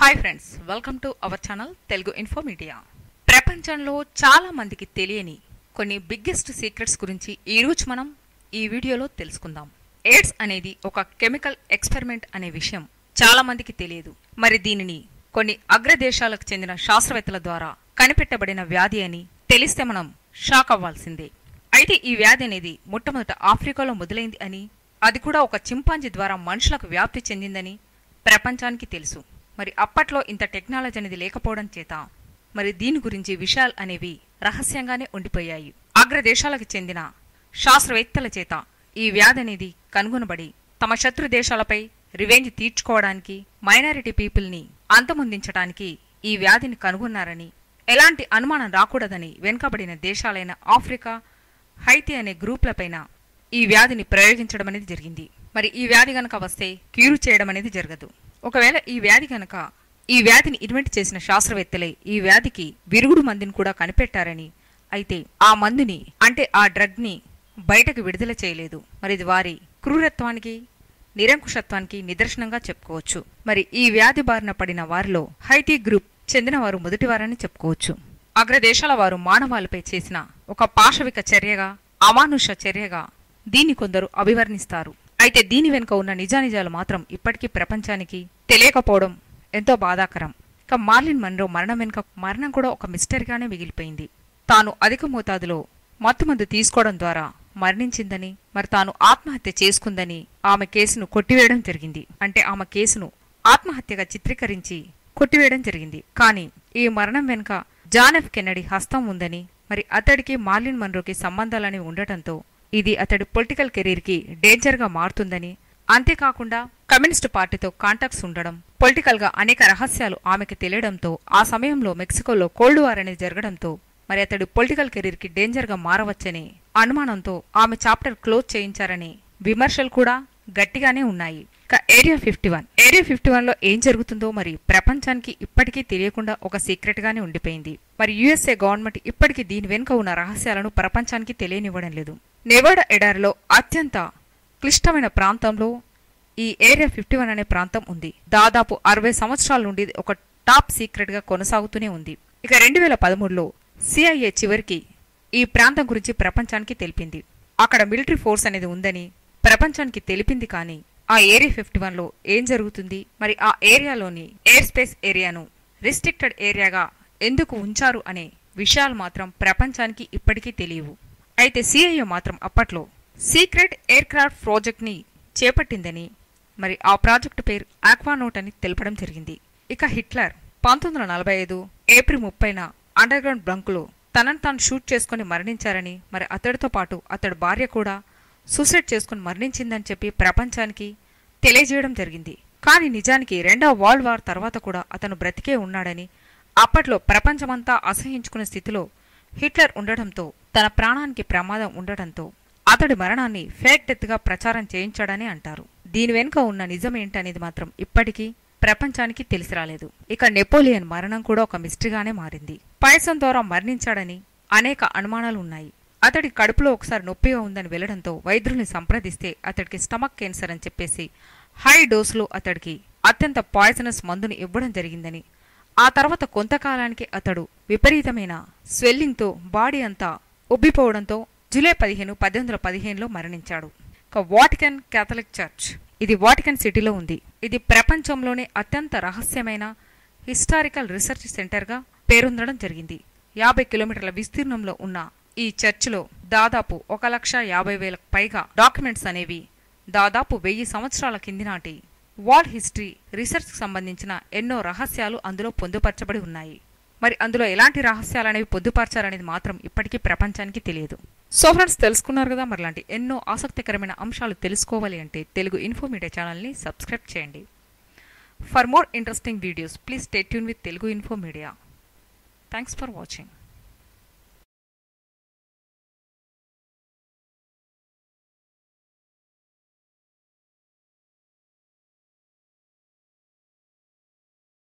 hi friends welcome to our channel Telugu info media ప్రపంచంలో చాలా మందికి తెలియని కొన్ని బిగ్గెస్ట్ సీక్రెట్స్ గురించి ఈ రోజు మనం ఈ వీడియోలో తెలుసుకుందాం ఎయిడ్స్ అనేది ఒక కెమికల్ ఎక్స్పెరిమెంట్ అనే విషయం చాలా మందికి తెలియదు మరి దీనిని కొన్ని అగ్రదేశాలకు చెందిన శాస్త్రవేత్తల ద్వారా కనిపెట్టబడిన వ్యాధి అని తెలిస్తే మనం షాక్ అవ్వాల్సిందే అయితే ఈ వ్యాధి అనేది మొట్టమొదట ఆఫ్రికాలో మొదలైంది అని అది కూడా ఒక చింపాంజీ ద్వారా మనుషులకు వ్యాప్తి చెందిందని ప్రపంచానికి తెలుసు మరి అప్పట్లో ఇంత టెక్నాలజీ అనేది లేకపోవడం చేత మరి దీని గురించి విషయాలు అనేవి రహస్యంగానే ఉండిపోయాయి అగ్రదేశాలకు చెందిన శాస్త్రవేత్తల చేత ఈ వ్యాధి అనేది కనుగొనబడి తమ శత్రు దేశాలపై రివెంజ్ తీర్చుకోవడానికి మైనారిటీ పీపుల్ని అంతమొందించడానికి ఈ వ్యాధిని కనుగొన్నారని ఎలాంటి అనుమానం రాకూడదని వెనుకబడిన దేశాలైన ఆఫ్రికా హైతి అనే గ్రూప్లపైన ఈ వ్యాధిని ప్రయోగించడం అనేది జరిగింది మరి ఈ వ్యాధి గనక వస్తే క్యూరు చేయడం అనేది జరగదు ఒకవేళ ఈ వ్యాధి గనక ఈ వ్యాధిని ఇన్వెంట్ చేసిన శాస్త్రవేత్తలే ఈ వ్యాధికి విరుగుడు మందుని కూడా కనిపెట్టారని అయితే ఆ మందుని అంటే ఆ డ్రగ్ ని బయటకు విడుదల చేయలేదు మరి ఇది వారి క్రూరత్వానికి నిరంకుశత్వానికి నిదర్శనంగా చెప్పుకోవచ్చు మరి ఈ వ్యాధి బారిన పడిన వారిలో హైటీ గ్రూప్ చెందిన వారు మొదటివారని చెప్పుకోవచ్చు అగ్రదేశాల వారు మానవాళిపై చేసిన ఒక పాశవిక చర్యగా అమానుష చర్యగా దీన్ని కొందరు అభివర్ణిస్తారు అయితే దీని వెనుక ఉన్న నిజానిజాలు మాత్రం ఇప్పటికీ ప్రపంచానికి తెలియకపోవడం ఎంతో బాధాకరం ఇక మార్లిన్ మన్రో మరణం వెనుక మరణం కూడా ఒక మిస్టరీగానే మిగిలిపోయింది తాను అధిక మోతాదులో మత్తుమందు తీసుకోవడం ద్వారా మరణించిందని మరి తాను ఆత్మహత్య చేసుకుందని ఆమె కేసును కొట్టివేయడం జరిగింది అంటే ఆమె కేసును ఆత్మహత్యగా చిత్రీకరించి కొట్టివేయడం జరిగింది కానీ ఈ మరణం వెనుక జాన్ ఎఫ్ కెన్నడీ హస్తం ఉందని మరి అతడికి మార్లిన్ మన్రోకి సంబంధాలని ఉండటంతో ఇది అతడి పొలిటికల్ కెరీర్ కి డేంజర్ గా మారుతుందని అంతేకాకుండా కమ్యూనిస్టు పార్టీతో కాంటాక్ట్స్ ఉండడం పొలిటికల్ గా అనేక రహస్యాలు ఆమెకి తెలియడంతో ఆ సమయంలో మెక్సికోలో కోల్డ్ వార్ అనేది జరగడంతో మరి అతడి పొలిటికల్ కెరీర్ కి డేంజర్ గా మారవచ్చని అనుమానంతో ఆమె చాప్టర్ క్లోజ్ చేయించారని విమర్శలు కూడా గట్టిగానే ఉన్నాయి ఇక area fifty one area fifty one లో ఏం జరుగుతుందో మరి ప్రపంచానికి ఇప్పటికీ తెలియకుండా ఒక సీక్రెట్ గానే ఉండిపోయింది మరి యుఎస్ఏ గవర్నమెంట్ ఇప్పటికీ దీని వెనుక ఉన్న రహస్యాలను ప్రపంచానికి తెలియనివ్వడం లేదు నెవాడా ఎడారిలో అత్యంత క్లిష్టమైన ప్రాంతంలో ఈ ఏరియా ఫిఫ్టీ వన్ అనే ప్రాంతం ఉంది దాదాపు అరవై సంవత్సరాల నుండి ఇది ఒక టాప్ సీక్రెట్ గా కొనసాగుతూనే ఉంది ఇక రెండు వేల పదమూడులో సిఐఏ చివరికి ఈ ప్రాంతం గురించి ప్రపంచానికి తెలిపింది అక్కడ మిలిటరీ ఫోర్స్ అనేది ఉందని ప్రపంచానికి తెలిపింది కానీ ఆ ఏరియా ఫిఫ్టీ వన్లో ఏం జరుగుతుంది మరి ఆ ఏరియాలోని ఎయిర్ స్పేస్ ఏరియాను రిస్ట్రిక్టెడ్ ఏరియాగా ఎందుకు ఉంచారు అనే విషయాలు మాత్రం ప్రపంచానికి ఇప్పటికీ తెలియవు అయితే సిఐఏ మాత్రం అప్పట్లో సీక్రెట్ ఎయిర్ క్రాఫ్ట్ ప్రాజెక్ట్ ని చేపట్టిందని మరి ఆ ప్రాజెక్టు పేరు ఆక్వానోట్ అని తెలపడం జరిగింది ఇక హిట్లర్ పంతొమ్మిది వందల నలభై ఐదు ఏప్రిల్ ముప్పైన అండర్ గ్రౌండ్ బంకులో తనను తాను షూట్ చేసుకుని మరణించారని మరి అతడితో పాటు అతడి భార్య కూడా సూసైడ్ చేసుకుని మరణించిందని చెప్పి ప్రపంచానికి తెలియజేయడం జరిగింది కానీ నిజానికి రెండవ వరల్డ్ వార్ తర్వాత కూడా అతను బ్రతికే ఉన్నాడని అప్పట్లో ప్రపంచమంతా అసహించుకునే స్థితిలో హిట్లర్ ఉండడంతో తన ప్రాణానికి ప్రమాదం ఉండటంతో అతడి మరణాన్ని ఫేక్ డెత్ గా ప్రచారం చేయించాడని అంటారు దీని వెనుక ఉన్న నిజం ఏంటనేది మాత్రం ఇప్పటికీ ప్రపంచానికి తెలిసి రాలేదు ఇక నెపోలియన్ మరణం కూడా ఒక మిస్టరీగానే మారింది పాయసం ద్వారా మరణించాడని అనేక అనుమానాలు ఉన్నాయి అతడి కడుపులో ఒకసారి నొప్పిగా ఉందని వెళ్లడంతో వైద్యుల్ని సంప్రదిస్తే అతడికి స్టమక్ క్యాన్సర్ అని చెప్పేసి హై డోసులో అతడికి అత్యంత పాయిజనస్ మందుని ఇవ్వడం జరిగిందని ఆ తర్వాత కొంతకాలానికి అతడు విపరీతమైన స్వెల్లింగ్తో బాడీ అంతా ఉబ్బిపోవడంతో జూలై పదిహేను పద్దెనిమిది వందల పదిహేనులో మరణించాడు ఇక వాటికన్ క్యాథలిక్ చర్చ్ ఇది వాటికన్ సిటీలో ఉంది ఇది ప్రపంచంలోనే అత్యంత రహస్యమైన హిస్టారికల్ రీసెర్చ్ సెంటర్గా పేరొందడం జరిగింది యాభై కిలోమీటర్ల విస్తీర్ణంలో ఉన్న ఈ చర్చిలో దాదాపు ఒక లక్ష యాభై వేలకు పైగా డాక్యుమెంట్స్ అనేవి దాదాపు వెయ్యి సంవత్సరాల కింది నాటి వాల్ హిస్టరీ రీసెర్చ్కి సంబంధించిన ఎన్నో రహస్యాలు అందులో పొందుపరచబడి ఉన్నాయి మరి అందులో ఎలాంటి రహస్యాలు అనేవి పొందుపరచారనేది మాత్రం ఇప్పటికీ ప్రపంచానికి తెలియదు సో ఫ్రెండ్స్ తెలుసుకున్నారు కదా మరి లాంటి ఎన్నో ఆసక్తికరమైన అంశాలు తెలుసుకోవాలి అంటే తెలుగు ఇన్ఫో మీడియా ఛానల్ని సబ్స్క్రైబ్ చేయండి for more interesting videos please stay tune with Telugu info media thanks for watching